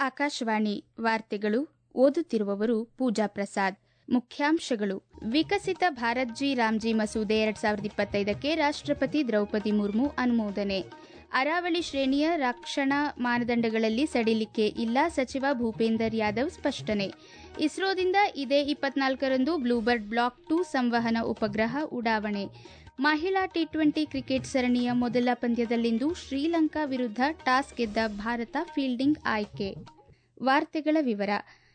ಆಕಾಶವಾಣಿ ವಾರ್ತೆಗಳು ಓದುತ್ತಿರುವವರು ಪೂಜಾ ಪ್ರಸಾದ್ ಮುಖ್ಯಾಂಶಗಳು ವಿಕಸಿತ ಭಾರತ್ ಜಿ ರಾಮ್ಜಿ ಮಸೂದೆ ಎರಡ್ ಸಾವಿರದ ಇಪ್ಪತ್ತೈದಕ್ಕೆ ರಾಷ್ಟ್ರಪತಿ ದ್ರೌಪದಿ ಮುರ್ಮು ಅನುಮೋದನೆ ಅರಾವಳಿ ಶ್ರೇಣಿಯ ರಕ್ಷಣಾ ಮಾನದಂಡಗಳಲ್ಲಿ ಸಡಿಲಿಕೆ ಇಲ್ಲ ಸಚಿವ ಭೂಪೇಂದರ್ ಯಾದವ್ ಸ್ಪಷ್ಟನೆ ಇಸ್ರೋದಿಂದ ಇದೇ ಇಪ್ಪತ್ನಾಲ್ಕರಂದು ಬ್ಲೂಬರ್ಡ್ ಬ್ಲಾಕ್ ಟು ಸಂವಹನ ಉಪಗ್ರಹ ಉಡಾವಣೆ ಮಹಿಳಾ ಟಿ ಟ್ವೆಂಟಿ ಕ್ರಿಕೆಟ್ ಸರಣಿಯ ಮೊದಲ ಪಂದ್ಯದಲ್ಲಿಂದು ಶ್ರೀಲಂಕಾ ವಿರುದ್ಧ ಟಾಸ್ ಗೆದ್ದ ಭಾರತ ಫೀಲ್ಡಿಂಗ್ ಆಯ್ಕೆ ವಾರ್ತೆಗಳ ವಿವರ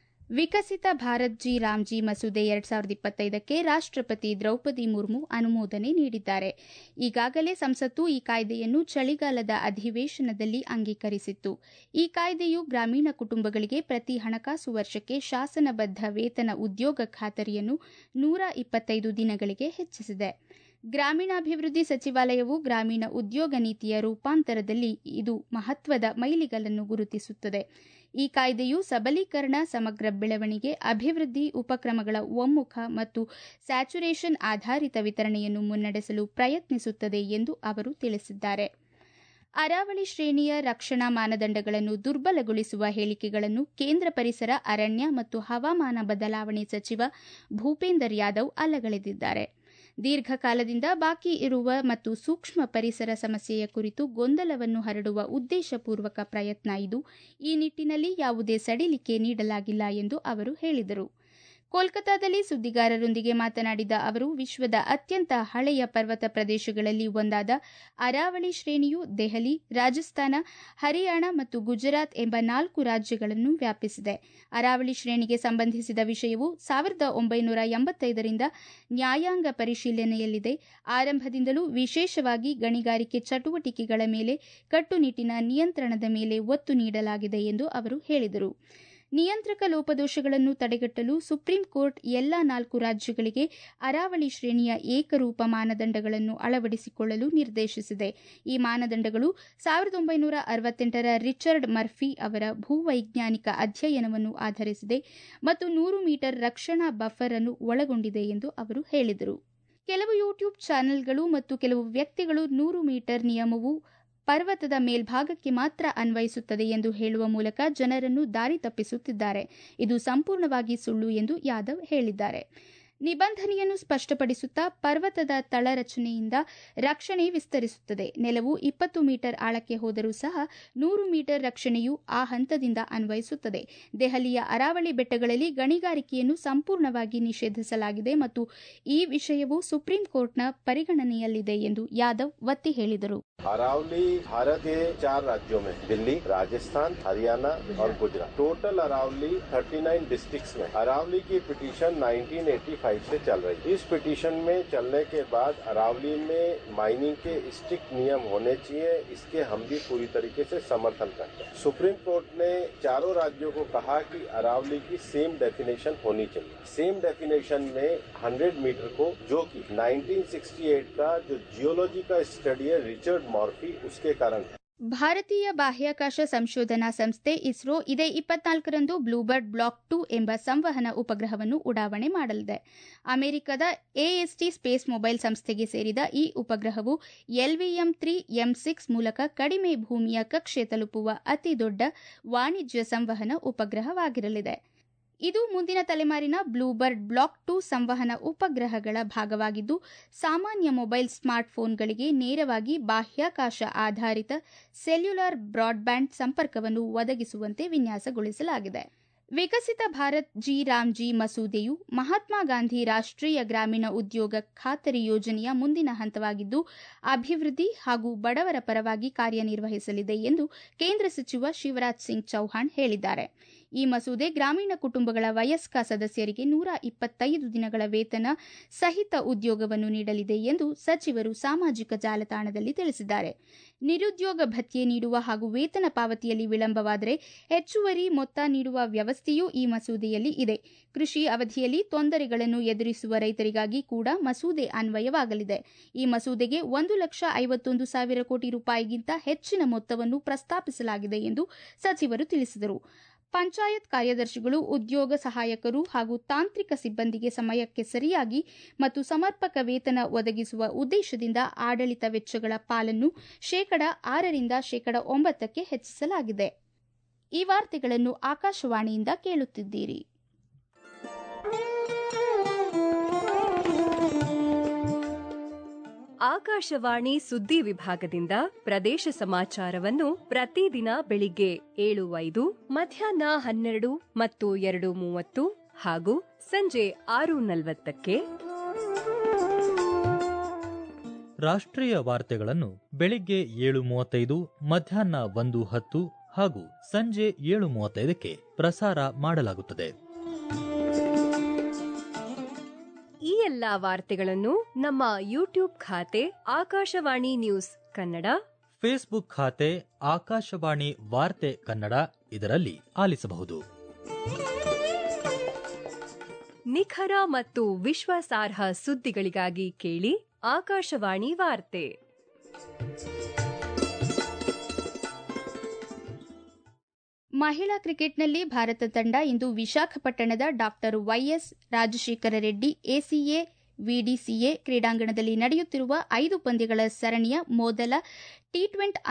ವಿಕಸಿತ ಭಾರತ್ ಜಿ ರಾಮ್ಜಿ ಮಸೂದೆ ಎರಡ್ ಸಾವಿರದ ಇಪ್ಪತ್ತೈದಕ್ಕೆ ರಾಷ್ಟ್ರಪತಿ ದ್ರೌಪದಿ ಮುರ್ಮು ಅನುಮೋದನೆ ನೀಡಿದ್ದಾರೆ ಈಗಾಗಲೇ ಸಂಸತ್ತು ಈ ಕಾಯ್ದೆಯನ್ನು ಚಳಿಗಾಲದ ಅಧಿವೇಶನದಲ್ಲಿ ಅಂಗೀಕರಿಸಿತ್ತು ಈ ಕಾಯ್ದೆಯು ಗ್ರಾಮೀಣ ಕುಟುಂಬಗಳಿಗೆ ಪ್ರತಿ ಹಣಕಾಸು ವರ್ಷಕ್ಕೆ ಶಾಸನಬದ್ಧ ವೇತನ ಉದ್ಯೋಗ ಖಾತರಿಯನ್ನು ನೂರ ಇಪ್ಪತ್ತೈದು ದಿನಗಳಿಗೆ ಹೆಚ್ಚಿಸಿದೆ ಗ್ರಾಮೀಣಾಭಿವೃದ್ಧಿ ಸಚಿವಾಲಯವು ಗ್ರಾಮೀಣ ಉದ್ಯೋಗ ನೀತಿಯ ರೂಪಾಂತರದಲ್ಲಿ ಇದು ಮಹತ್ವದ ಮೈಲಿಗಲ್ಲನ್ನು ಗುರುತಿಸುತ್ತದೆ ಈ ಕಾಯ್ದೆಯು ಸಬಲೀಕರಣ ಸಮಗ್ರ ಬೆಳವಣಿಗೆ ಅಭಿವೃದ್ಧಿ ಉಪಕ್ರಮಗಳ ಒಮ್ಮುಖ ಮತ್ತು ಸ್ಯಾಚುರೇಷನ್ ಆಧಾರಿತ ವಿತರಣೆಯನ್ನು ಮುನ್ನಡೆಸಲು ಪ್ರಯತ್ನಿಸುತ್ತದೆ ಎಂದು ಅವರು ತಿಳಿಸಿದ್ದಾರೆ ಅರಾವಳಿ ಶ್ರೇಣಿಯ ರಕ್ಷಣಾ ಮಾನದಂಡಗಳನ್ನು ದುರ್ಬಲಗೊಳಿಸುವ ಹೇಳಿಕೆಗಳನ್ನು ಕೇಂದ್ರ ಪರಿಸರ ಅರಣ್ಯ ಮತ್ತು ಹವಾಮಾನ ಬದಲಾವಣೆ ಸಚಿವ ಭೂಪೇಂದರ್ ಯಾದವ್ ಅಲ್ಲಗಳೆದಿದ್ದಾರೆ ದೀರ್ಘಕಾಲದಿಂದ ಬಾಕಿ ಇರುವ ಮತ್ತು ಸೂಕ್ಷ್ಮ ಪರಿಸರ ಸಮಸ್ಯೆಯ ಕುರಿತು ಗೊಂದಲವನ್ನು ಹರಡುವ ಉದ್ದೇಶಪೂರ್ವಕ ಪ್ರಯತ್ನ ಇದು ಈ ನಿಟ್ಟಿನಲ್ಲಿ ಯಾವುದೇ ಸಡಿಲಿಕೆ ನೀಡಲಾಗಿಲ್ಲ ಎಂದು ಅವರು ಹೇಳಿದರು ಕೋಲ್ಕತಾದಲ್ಲಿ ಸುದ್ದಿಗಾರರೊಂದಿಗೆ ಮಾತನಾಡಿದ ಅವರು ವಿಶ್ವದ ಅತ್ಯಂತ ಹಳೆಯ ಪರ್ವತ ಪ್ರದೇಶಗಳಲ್ಲಿ ಒಂದಾದ ಅರಾವಳಿ ಶ್ರೇಣಿಯು ದೆಹಲಿ ರಾಜಸ್ಥಾನ ಹರಿಯಾಣ ಮತ್ತು ಗುಜರಾತ್ ಎಂಬ ನಾಲ್ಕು ರಾಜ್ಯಗಳನ್ನು ವ್ಯಾಪಿಸಿದೆ ಅರಾವಳಿ ಶ್ರೇಣಿಗೆ ಸಂಬಂಧಿಸಿದ ವಿಷಯವು ಸಾವಿರದ ಒಂಬೈನೂರ ಎಂಬತ್ತೈದರಿಂದ ನ್ಯಾಯಾಂಗ ಪರಿಶೀಲನೆಯಲ್ಲಿದೆ ಆರಂಭದಿಂದಲೂ ವಿಶೇಷವಾಗಿ ಗಣಿಗಾರಿಕೆ ಚಟುವಟಿಕೆಗಳ ಮೇಲೆ ಕಟ್ಟುನಿಟ್ಟಿನ ನಿಯಂತ್ರಣದ ಮೇಲೆ ಒತ್ತು ನೀಡಲಾಗಿದೆ ಎಂದು ಅವರು ಹೇಳಿದರು ನಿಯಂತ್ರಕ ಲೋಪದೋಷಗಳನ್ನು ತಡೆಗಟ್ಟಲು ಸುಪ್ರೀಂ ಕೋರ್ಟ್ ಎಲ್ಲಾ ನಾಲ್ಕು ರಾಜ್ಯಗಳಿಗೆ ಅರಾವಳಿ ಶ್ರೇಣಿಯ ಏಕರೂಪ ಮಾನದಂಡಗಳನ್ನು ಅಳವಡಿಸಿಕೊಳ್ಳಲು ನಿರ್ದೇಶಿಸಿದೆ ಈ ಮಾನದಂಡಗಳು ಸಾವಿರದ ಒಂಬೈನೂರ ಅರವತ್ತೆಂಟರ ರಿಚರ್ಡ್ ಮರ್ಫಿ ಅವರ ಭೂವೈಜ್ಞಾನಿಕ ಅಧ್ಯಯನವನ್ನು ಆಧರಿಸಿದೆ ಮತ್ತು ನೂರು ಮೀಟರ್ ರಕ್ಷಣಾ ಬಫರ್ ಅನ್ನು ಒಳಗೊಂಡಿದೆ ಎಂದು ಅವರು ಹೇಳಿದರು ಕೆಲವು ಯೂಟ್ಯೂಬ್ ಚಾನೆಲ್ಗಳು ಮತ್ತು ಕೆಲವು ವ್ಯಕ್ತಿಗಳು ನೂರು ಮೀಟರ್ ನಿಯಮವು ಪರ್ವತದ ಮೇಲ್ಭಾಗಕ್ಕೆ ಮಾತ್ರ ಅನ್ವಯಿಸುತ್ತದೆ ಎಂದು ಹೇಳುವ ಮೂಲಕ ಜನರನ್ನು ದಾರಿ ತಪ್ಪಿಸುತ್ತಿದ್ದಾರೆ ಇದು ಸಂಪೂರ್ಣವಾಗಿ ಸುಳ್ಳು ಎಂದು ಯಾದವ್ ಹೇಳಿದ್ದಾರೆ ನಿಬಂಧನೆಯನ್ನು ಸ್ಪಷ್ಟಪಡಿಸುತ್ತಾ ಪರ್ವತದ ತಳರಚನೆಯಿಂದ ರಕ್ಷಣೆ ವಿಸ್ತರಿಸುತ್ತದೆ ನೆಲವು ಇಪ್ಪತ್ತು ಮೀಟರ್ ಆಳಕ್ಕೆ ಹೋದರೂ ಸಹ ನೂರು ಮೀಟರ್ ರಕ್ಷಣೆಯು ಆ ಹಂತದಿಂದ ಅನ್ವಯಿಸುತ್ತದೆ ದೆಹಲಿಯ ಅರಾವಳಿ ಬೆಟ್ಟಗಳಲ್ಲಿ ಗಣಿಗಾರಿಕೆಯನ್ನು ಸಂಪೂರ್ಣವಾಗಿ ನಿಷೇಧಿಸಲಾಗಿದೆ ಮತ್ತು ಈ ವಿಷಯವು ಸುಪ್ರೀಂ ಕೋರ್ಟ್ನ ಪರಿಗಣನೆಯಲ್ಲಿದೆ ಎಂದು ಯಾದವ್ ಒತ್ತಿ ಹೇಳಿದರು अरावली भारत के चार राज्यों में दिल्ली राजस्थान हरियाणा और गुजरात टोटल अरावली 39 डिस्ट्रिक्ट्स में अरावली की पिटीशन 1985 से चल रही है इस पिटीशन में चलने के बाद अरावली में माइनिंग के स्ट्रिक्ट नियम होने चाहिए इसके हम भी पूरी तरीके से समर्थन करते हैं सुप्रीम कोर्ट ने चारों राज्यों को कहा कि अरावली की सेम डेफिनेशन होनी चाहिए सेम डेफिनेशन में 100 मीटर को जो कि 1968 का जो जियोलॉजी का स्टडी है रिचर्ड मॉर्फी उसके कारण है ಭಾರತೀಯ ಬಾಹ್ಯಾಕಾಶ ಸಂಶೋಧನಾ ಸಂಸ್ಥೆ ಇಸ್ರೋ ಇದೇ ಇಪ್ಪತ್ನಾಲ್ಕರಂದು ಬ್ಲೂಬರ್ಡ್ ಬ್ಲಾಕ್ ಟು ಎಂಬ ಸಂವಹನ ಉಪಗ್ರಹವನ್ನು ಉಡಾವಣೆ ಮಾಡಲಿದೆ ಅಮೆರಿಕದ ಎಎಸ್ಟಿ ಸ್ಪೇಸ್ ಮೊಬೈಲ್ ಸಂಸ್ಥೆಗೆ ಸೇರಿದ ಈ ಉಪಗ್ರಹವು ಎಲ್ವಿಎಂ ತ್ರೀ ಎಂ ಸಿಕ್ಸ್ ಮೂಲಕ ಕಡಿಮೆ ಭೂಮಿಯ ಕಕ್ಷೆ ತಲುಪುವ ಅತಿದೊಡ್ಡ ವಾಣಿಜ್ಯ ಸಂವಹನ ಉಪಗ್ರಹವಾಗಿರಲಿದೆ ಇದು ಮುಂದಿನ ತಲೆಮಾರಿನ ಬ್ಲೂಬರ್ಡ್ ಬ್ಲಾಕ್ ಟು ಸಂವಹನ ಉಪಗ್ರಹಗಳ ಭಾಗವಾಗಿದ್ದು ಸಾಮಾನ್ಯ ಮೊಬೈಲ್ ಸ್ಮಾರ್ಟ್ಫೋನ್ಗಳಿಗೆ ನೇರವಾಗಿ ಬಾಹ್ಯಾಕಾಶ ಆಧಾರಿತ ಸೆಲ್ಯುಲಾರ್ ಬ್ರಾಡ್ಬ್ಯಾಂಡ್ ಸಂಪರ್ಕವನ್ನು ಒದಗಿಸುವಂತೆ ವಿನ್ಯಾಸಗೊಳಿಸಲಾಗಿದೆ ವಿಕಸಿತ ಭಾರತ್ ಜಿ ರಾಮ್ಜಿ ಮಸೂದೆಯು ಮಹಾತ್ಮ ಗಾಂಧಿ ರಾಷ್ಟ್ರೀಯ ಗ್ರಾಮೀಣ ಉದ್ಯೋಗ ಖಾತರಿ ಯೋಜನೆಯ ಮುಂದಿನ ಹಂತವಾಗಿದ್ದು ಅಭಿವೃದ್ಧಿ ಹಾಗೂ ಬಡವರ ಪರವಾಗಿ ಕಾರ್ಯನಿರ್ವಹಿಸಲಿದೆ ಎಂದು ಕೇಂದ್ರ ಸಚಿವ ಶಿವರಾಜ್ ಸಿಂಗ್ ಚೌಹಾಣ್ ಹೇಳಿದ್ದಾರೆ ಈ ಮಸೂದೆ ಗ್ರಾಮೀಣ ಕುಟುಂಬಗಳ ವಯಸ್ಕ ಸದಸ್ಯರಿಗೆ ನೂರ ಇಪ್ಪತ್ತೈದು ದಿನಗಳ ವೇತನ ಸಹಿತ ಉದ್ಯೋಗವನ್ನು ನೀಡಲಿದೆ ಎಂದು ಸಚಿವರು ಸಾಮಾಜಿಕ ಜಾಲತಾಣದಲ್ಲಿ ತಿಳಿಸಿದ್ದಾರೆ ನಿರುದ್ಯೋಗ ಭತ್ಯೆ ನೀಡುವ ಹಾಗೂ ವೇತನ ಪಾವತಿಯಲ್ಲಿ ವಿಳಂಬವಾದರೆ ಹೆಚ್ಚುವರಿ ಮೊತ್ತ ನೀಡುವ ವ್ಯವಸ್ಥೆಯೂ ಈ ಮಸೂದೆಯಲ್ಲಿ ಇದೆ ಕೃಷಿ ಅವಧಿಯಲ್ಲಿ ತೊಂದರೆಗಳನ್ನು ಎದುರಿಸುವ ರೈತರಿಗಾಗಿ ಕೂಡ ಮಸೂದೆ ಅನ್ವಯವಾಗಲಿದೆ ಈ ಮಸೂದೆಗೆ ಒಂದು ಲಕ್ಷ ಐವತ್ತೊಂದು ಸಾವಿರ ಕೋಟಿ ರೂಪಾಯಿಗಿಂತ ಹೆಚ್ಚಿನ ಮೊತ್ತವನ್ನು ಪ್ರಸ್ತಾಪಿಸಲಾಗಿದೆ ಎಂದು ಸಚಿವರು ತಿಳಿಸಿದರು ಪಂಚಾಯತ್ ಕಾರ್ಯದರ್ಶಿಗಳು ಉದ್ಯೋಗ ಸಹಾಯಕರು ಹಾಗೂ ತಾಂತ್ರಿಕ ಸಿಬ್ಬಂದಿಗೆ ಸಮಯಕ್ಕೆ ಸರಿಯಾಗಿ ಮತ್ತು ಸಮರ್ಪಕ ವೇತನ ಒದಗಿಸುವ ಉದ್ದೇಶದಿಂದ ಆಡಳಿತ ವೆಚ್ಚಗಳ ಪಾಲನ್ನು ಶೇಕಡ ಆರರಿಂದ ಶೇಕಡ ಒಂಬತ್ತಕ್ಕೆ ಹೆಚ್ಚಿಸಲಾಗಿದೆ ಈ ವಾರ್ತೆಗಳನ್ನು ಆಕಾಶವಾಣಿಯಿಂದ ಕೇಳುತ್ತಿದ್ದೀರಿ ಆಕಾಶವಾಣಿ ಸುದ್ದಿ ವಿಭಾಗದಿಂದ ಪ್ರದೇಶ ಸಮಾಚಾರವನ್ನು ಪ್ರತಿದಿನ ಬೆಳಿಗ್ಗೆ ಏಳು ಐದು ಮಧ್ಯಾಹ್ನ ಹನ್ನೆರಡು ಮತ್ತು ಎರಡು ಮೂವತ್ತು ಹಾಗೂ ಸಂಜೆ ಆರು ನಲವತ್ತಕ್ಕೆ ರಾಷ್ಟ್ರೀಯ ವಾರ್ತೆಗಳನ್ನು ಬೆಳಿಗ್ಗೆ ಏಳು ಮೂವತ್ತೈದು ಮಧ್ಯಾಹ್ನ ಒಂದು ಹತ್ತು ಹಾಗೂ ಸಂಜೆ ಏಳು ಮೂವತ್ತೈದಕ್ಕೆ ಪ್ರಸಾರ ಮಾಡಲಾಗುತ್ತದೆ ಈ ಎಲ್ಲಾ ವಾರ್ತೆಗಳನ್ನು ನಮ್ಮ ಯೂಟ್ಯೂಬ್ ಖಾತೆ ಆಕಾಶವಾಣಿ ನ್ಯೂಸ್ ಕನ್ನಡ ಫೇಸ್ಬುಕ್ ಖಾತೆ ಆಕಾಶವಾಣಿ ವಾರ್ತೆ ಕನ್ನಡ ಇದರಲ್ಲಿ ಆಲಿಸಬಹುದು ನಿಖರ ಮತ್ತು ವಿಶ್ವಾಸಾರ್ಹ ಸುದ್ದಿಗಳಿಗಾಗಿ ಕೇಳಿ ಆಕಾಶವಾಣಿ ವಾರ್ತೆ ಮಹಿಳಾ ಕ್ರಿಕೆಟ್ನಲ್ಲಿ ಭಾರತ ತಂಡ ಇಂದು ವಿಶಾಖಪಟ್ಟಣದ doctor YS Rajashekara Reddy ACA VDCA ಕ್ರೀಡಾಂಗಣದಲ್ಲಿ ನಡೆಯುತ್ತಿರುವ ಐದು ಪಂದ್ಯಗಳ ಸರಣಿಯ ಮೊದಲ ಟಿ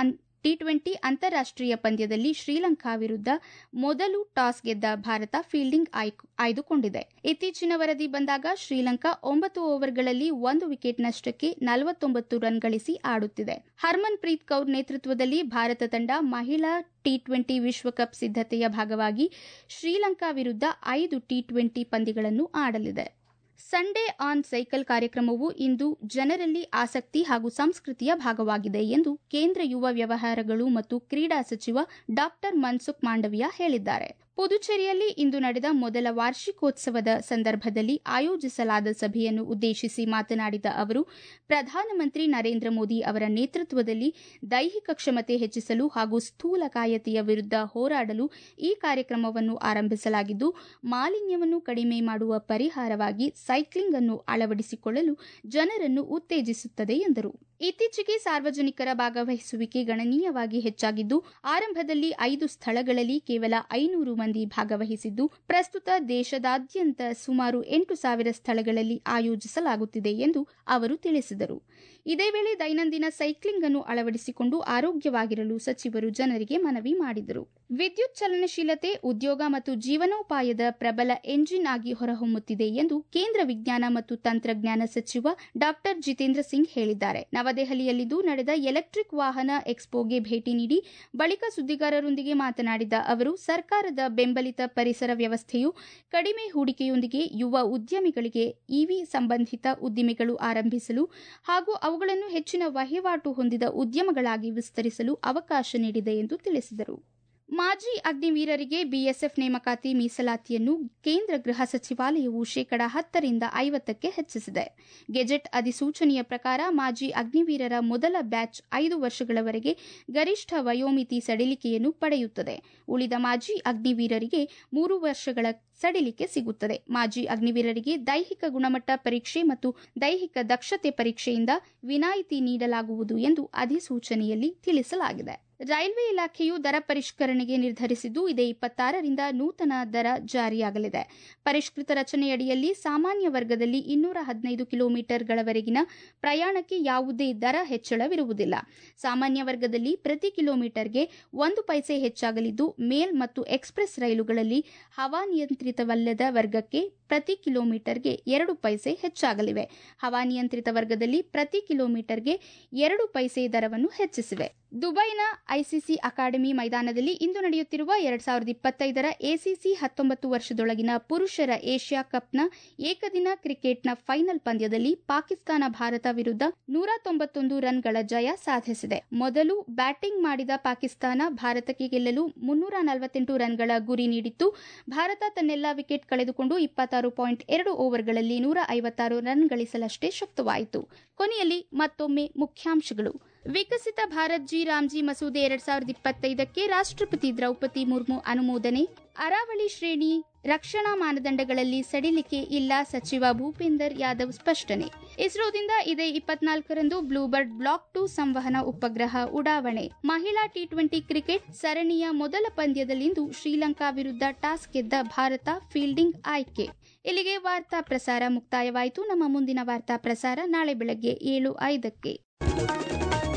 ಟಿ ಟ್ವೆಂಟಿ ಅಂತಾರಾಷ್ಟೀಯ ಪಂದ್ಯದಲ್ಲಿ ಶ್ರೀಲಂಕಾ ವಿರುದ್ಧ ಮೊದಲು ಟಾಸ್ ಗೆದ್ದ ಭಾರತ ಫೀಲ್ಡಿಂಗ್ ಆಯ್ದುಕೊಂಡಿದೆ ಇತ್ತೀಚಿನ ವರದಿ ಬಂದಾಗ ಶ್ರೀಲಂಕಾ ಒಂಬತ್ತು ಓವರ್ಗಳಲ್ಲಿ ಒಂದು ವಿಕೆಟ್ ನಷ್ಟಕ್ಕೆ ನಲವತ್ತೊಂಬತ್ತು ರನ್ ಗಳಿಸಿ ಆಡುತ್ತಿದೆ ಹರ್ಮನ್ ಪ್ರೀತ್ ಕೌರ್ ನೇತೃತ್ವದಲ್ಲಿ ಭಾರತ ತಂಡ ಮಹಿಳಾ ಟಿ ಟ್ವೆಂಟಿ ವಿಶ್ವಕಪ್ ಸಿದ್ಧತೆಯ ಭಾಗವಾಗಿ ಶ್ರೀಲಂಕಾ ವಿರುದ್ಧ ಐದು ಟಿ ಟ್ವೆಂಟಿ ಪಂದ್ಯಗಳನ್ನು ಆಡಲಿದೆ ಸಂಡೇ ಆನ್ ಸೈಕಲ್ ಕಾರ್ಯಕ್ರಮವು ಇಂದು ಜನರಲ್ಲಿ ಆಸಕ್ತಿ ಹಾಗೂ ಸಂಸ್ಕೃತಿಯ ಭಾಗವಾಗಿದೆ ಎಂದು ಕೇಂದ್ರ ಯುವ ವ್ಯವಹಾರಗಳು ಮತ್ತು ಕ್ರೀಡಾ ಸಚಿವ ಡಾಕ್ಟರ್ ಮನ್ಸುಖ್ ಮಾಂಡವಿಯಾ ಹೇಳಿದ್ದಾರೆ ಪುದುಚೇರಿಯಲ್ಲಿ ಇಂದು ನಡೆದ ಮೊದಲ ವಾರ್ಷಿಕೋತ್ಸವದ ಸಂದರ್ಭದಲ್ಲಿ ಆಯೋಜಿಸಲಾದ ಸಭೆಯನ್ನು ಉದ್ದೇಶಿಸಿ ಮಾತನಾಡಿದ ಅವರು ಪ್ರಧಾನಮಂತ್ರಿ ನರೇಂದ್ರ ಮೋದಿ ಅವರ ನೇತೃತ್ವದಲ್ಲಿ ದೈಹಿಕ ಕ್ಷಮತೆ ಹೆಚ್ಚಿಸಲು ಹಾಗೂ ಸ್ಥೂಲಕಾಯತೆಯ ವಿರುದ್ಧ ಹೋರಾಡಲು ಈ ಕಾರ್ಯಕ್ರಮವನ್ನು ಆರಂಭಿಸಲಾಗಿದ್ದು ಮಾಲಿನ್ಯವನ್ನು ಕಡಿಮೆ ಮಾಡುವ ಪರಿಹಾರವಾಗಿ ಸೈಕ್ಲಿಂಗ್ ಅನ್ನು ಅಳವಡಿಸಿಕೊಳ್ಳಲು ಜನರನ್ನು ಉತ್ತೇಜಿಸುತ್ತದೆ ಎಂದರು ಇತ್ತೀಚೆಗೆ ಸಾರ್ವಜನಿಕರ ಭಾಗವಹಿಸುವಿಕೆ ಗಣನೀಯವಾಗಿ ಹೆಚ್ಚಾಗಿದ್ದು ಆರಂಭದಲ್ಲಿ ಐದು ಸ್ಥಳಗಳಲ್ಲಿ ಕೇವಲ ಐನೂರು ಮಂದಿ ಭಾಗವಹಿಸಿದ್ದು ಪ್ರಸ್ತುತ ದೇಶದಾದ್ಯಂತ ಸುಮಾರು ಎಂಟು ಸಾವಿರ ಸ್ಥಳಗಳಲ್ಲಿ ಆಯೋಜಿಸಲಾಗುತ್ತಿದೆ ಎಂದು ಅವರು ತಿಳಿಸಿದರು ಇದೇ ವೇಳೆ ದೈನಂದಿನ ಸೈಕ್ಲಿಂಗ್ ಅನ್ನು ಅಳವಡಿಸಿಕೊಂಡು ಆರೋಗ್ಯವಾಗಿರಲು ಸಚಿವರು ಜನರಿಗೆ ಮನವಿ ಮಾಡಿದರು ವಿದ್ಯುತ್ ಚಲನಶೀಲತೆ ಉದ್ಯೋಗ ಮತ್ತು ಜೀವನೋಪಾಯದ ಪ್ರಬಲ ಎಂಜಿನ್ ಆಗಿ ಹೊರಹೊಮ್ಮುತ್ತಿದೆ ಎಂದು ಕೇಂದ್ರ ವಿಜ್ಞಾನ ಮತ್ತು ತಂತ್ರಜ್ಞಾನ ಸಚಿವ ಡಾಕ್ಟರ್ ಜಿತೇಂದ್ರ ಸಿಂಗ್ ಹೇಳಿದ್ದಾರೆ ನವದೆಹಲಿಯಲ್ಲಿಂದು ನಡೆದ ಎಲೆಕ್ಟ್ರಿಕ್ ವಾಹನ ಎಕ್ಸ್ಪೋಗೆ ಭೇಟಿ ನೀಡಿ ಬಳಿಕ ಸುದ್ದಿಗಾರರೊಂದಿಗೆ ಮಾತನಾಡಿದ ಅವರು ಸರ್ಕಾರದ ಬೆಂಬಲಿತ ಪರಿಸರ ವ್ಯವಸ್ಥೆಯು ಕಡಿಮೆ ಹೂಡಿಕೆಯೊಂದಿಗೆ ಯುವ ಉದ್ಯಮಿಗಳಿಗೆ ಇವಿ ಸಂಬಂಧಿತ ಉದ್ದಿಮೆಗಳು ಆರಂಭಿಸಲು ಹಾಗೂ ಅವುಗಳನ್ನು ಹೆಚ್ಚಿನ ವಹಿವಾಟು ಹೊಂದಿದ ಉದ್ಯಮಗಳಾಗಿ ವಿಸ್ತರಿಸಲು ಅವಕಾಶ ನೀಡಿದೆ ಎಂದು ತಿಳಿಸಿದರು ಮಾಜಿ ಅಗ್ನಿವೀರರಿಗೆ ಬಿಎಸ್ಎಫ್ ನೇಮಕಾತಿ ಮೀಸಲಾತಿಯನ್ನು ಕೇಂದ್ರ ಗೃಹ ಸಚಿವಾಲಯವು ಶೇಕಡ ಹತ್ತರಿಂದ ಐವತ್ತಕ್ಕೆ ಹೆಚ್ಚಿಸಿದೆ ಗೆಜೆಟ್ ಅಧಿಸೂಚನೆಯ ಪ್ರಕಾರ ಮಾಜಿ ಅಗ್ನಿವೀರರ ಮೊದಲ ಬ್ಯಾಚ್ ಐದು ವರ್ಷಗಳವರೆಗೆ ಗರಿಷ್ಠ ವಯೋಮಿತಿ ಸಡಿಲಿಕೆಯನ್ನು ಪಡೆಯುತ್ತದೆ ಉಳಿದ ಮಾಜಿ ಅಗ್ನಿವೀರರಿಗೆ ಮೂರು ವರ್ಷಗಳ ಸಡಿಲಿಕೆ ಸಿಗುತ್ತದೆ ಮಾಜಿ ಅಗ್ನಿವೀರರಿಗೆ ದೈಹಿಕ ಗುಣಮಟ್ಟ ಪರೀಕ್ಷೆ ಮತ್ತು ದೈಹಿಕ ದಕ್ಷತೆ ಪರೀಕ್ಷೆಯಿಂದ ವಿನಾಯಿತಿ ನೀಡಲಾಗುವುದು ಎಂದು ಅಧಿಸೂಚನೆಯಲ್ಲಿ ತಿಳಿಸಲಾಗಿದೆ ರೈಲ್ವೆ ಇಲಾಖೆಯು ದರ ಪರಿಷ್ಕರಣೆಗೆ ನಿರ್ಧರಿಸಿದ್ದು ಇದೇ ಇಪ್ಪತ್ತಾರರಿಂದ ನೂತನ ದರ ಜಾರಿಯಾಗಲಿದೆ ಪರಿಷ್ಕೃತ ರಚನೆಯಡಿಯಲ್ಲಿ ಸಾಮಾನ್ಯ ವರ್ಗದಲ್ಲಿ ಇನ್ನೂರ ಹದಿನೈದು ಕಿಲೋಮೀಟರ್ಗಳವರೆಗಿನ ಪ್ರಯಾಣಕ್ಕೆ ಯಾವುದೇ ದರ ಹೆಚ್ಚಳವಿರುವುದಿಲ್ಲ ಸಾಮಾನ್ಯ ವರ್ಗದಲ್ಲಿ ಪ್ರತಿ ಕಿಲೋಮೀಟರ್ಗೆ ಒಂದು ಪೈಸೆ ಹೆಚ್ಚಾಗಲಿದ್ದು ಮೇಲ್ ಮತ್ತು ಎಕ್ಸ್ಪ್ರೆಸ್ ರೈಲುಗಳಲ್ಲಿ ಹವಾನಿಯಂತ್ರಿತವಲ್ಲದ ವರ್ಗಕ್ಕೆ ಪ್ರತಿ ಕಿಲೋಮೀಟರ್ಗೆ ಎರಡು ಪೈಸೆ ಹೆಚ್ಚಾಗಲಿವೆ ಹವಾನಿಯಂತ್ರಿತ ವರ್ಗದಲ್ಲಿ ಪ್ರತಿ ಕಿಲೋಮೀಟರ್ಗೆ ಎರಡು ಪೈಸೆ ದರವನ್ನು ಹೆಚ್ಚಿಸಿವೆ ದುಬೈನ ಐಸಿಸಿ ಅಕಾಡೆಮಿ ಮೈದಾನದಲ್ಲಿ ಇಂದು ನಡೆಯುತ್ತಿರುವ ಎರಡ್ ಸಾವಿರದ ಇಪ್ಪತ್ತೈದರ ಎಸಿಸಿ ಹತ್ತೊಂಬತ್ತು ವರ್ಷದೊಳಗಿನ ಪುರುಷರ ಏಷ್ಯಾ ಕಪ್ನ ಏಕದಿನ ಕ್ರಿಕೆಟ್ನ ಫೈನಲ್ ಪಂದ್ಯದಲ್ಲಿ ಪಾಕಿಸ್ತಾನ ಭಾರತ ವಿರುದ್ಧ ನೂರ ತೊಂಬತ್ತೊಂದು ರನ್ಗಳ ಜಯ ಸಾಧಿಸಿದೆ ಮೊದಲು ಬ್ಯಾಟಿಂಗ್ ಮಾಡಿದ ಪಾಕಿಸ್ತಾನ ಭಾರತಕ್ಕೆ ಗೆಲ್ಲಲು ಮುನ್ನೂರ ನಲವತ್ತೆಂಟು ರನ್ಗಳ ಗುರಿ ನೀಡಿತ್ತು ಭಾರತ ತನ್ನೆಲ್ಲಾ ವಿಕೆಟ್ ಕಳೆದುಕೊಂಡು ಇಪ್ಪತ್ತಾರು ಪಾಯಿಂಟ್ ಎರಡು ಓವರ್ಗಳಲ್ಲಿ ನೂರ ಐವತ್ತಾರು ರನ್ ಗಳಿಸಲಷ್ಟೇ ಶಕ್ತವಾಯಿತು ಕೊನೆಯಲ್ಲಿ ಮತ್ತೊಮ್ಮೆ ಮುಖ್ಯಾಂಶಗಳು ವಿಕಸಿತ ಭಾರತ್ ಜಿ ರಾಮ್ಜಿ ಮಸೂದೆ ಎರಡ್ ಸಾವಿರದ ಇಪ್ಪತ್ತೈದಕ್ಕೆ ರಾಷ್ಟ್ರಪತಿ ದ್ರೌಪದಿ ಮುರ್ಮು ಅನುಮೋದನೆ ಅರಾವಳಿ ಶ್ರೇಣಿ ರಕ್ಷಣಾ ಮಾನದಂಡಗಳಲ್ಲಿ ಸಡಿಲಿಕೆ ಇಲ್ಲ ಸಚಿವ ಭೂಪೇಂದರ್ ಯಾದವ್ ಸ್ಪಷ್ಟನೆ ಇಸ್ರೋದಿಂದ ಇದೇ ಇಪ್ಪತ್ನಾಲ್ಕರಂದು ಬ್ಲೂಬರ್ಡ್ ಬ್ಲಾಕ್ ಟು ಸಂವಹನ ಉಪಗ್ರಹ ಉಡಾವಣೆ ಮಹಿಳಾ ಟಿ ಟ್ವೆಂಟಿ ಕ್ರಿಕೆಟ್ ಸರಣಿಯ ಮೊದಲ ಪಂದ್ಯದಲ್ಲಿಂದು ಶ್ರೀಲಂಕಾ ವಿರುದ್ಧ ಟಾಸ್ ಗೆದ್ದ ಭಾರತ ಫೀಲ್ಡಿಂಗ್ ಆಯ್ಕೆ ಇಲ್ಲಿಗೆ ವಾರ್ತಾ ಪ್ರಸಾರ ಮುಕ್ತಾಯವಾಯಿತು ನಮ್ಮ ಮುಂದಿನ ವಾರ್ತಾ ಪ್ರಸಾರ ನಾಳೆ ಬೆಳಗ್ಗೆ ಏಳು ಐದಕ್ಕೆ